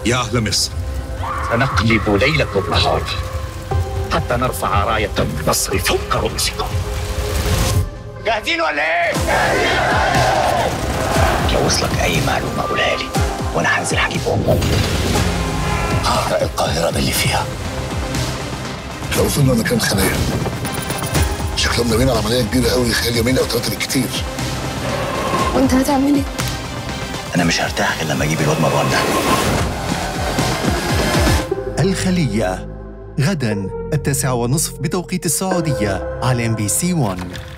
يا أهل مصر سنقلب ليلكم نهارا حتى نرفع راية النصر فوق رؤوسكم جاهزين ولا ايه؟ لو وصلك أي معلومة قولها لي وأنا هنزل هجيب أمك هحرق القاهرة باللي فيها احنا وصلنا مكان خنايا شكلهم ناويين على عمليه كبيره قوي خلال يومين او ثلاثه بالكتير وانت هتعمل ايه؟ أنا مش هرتاح غير لما أجيب الواد مروان ده الخلية غدا التاسعة ونصف بتوقيت السعودية على ام بي سي 1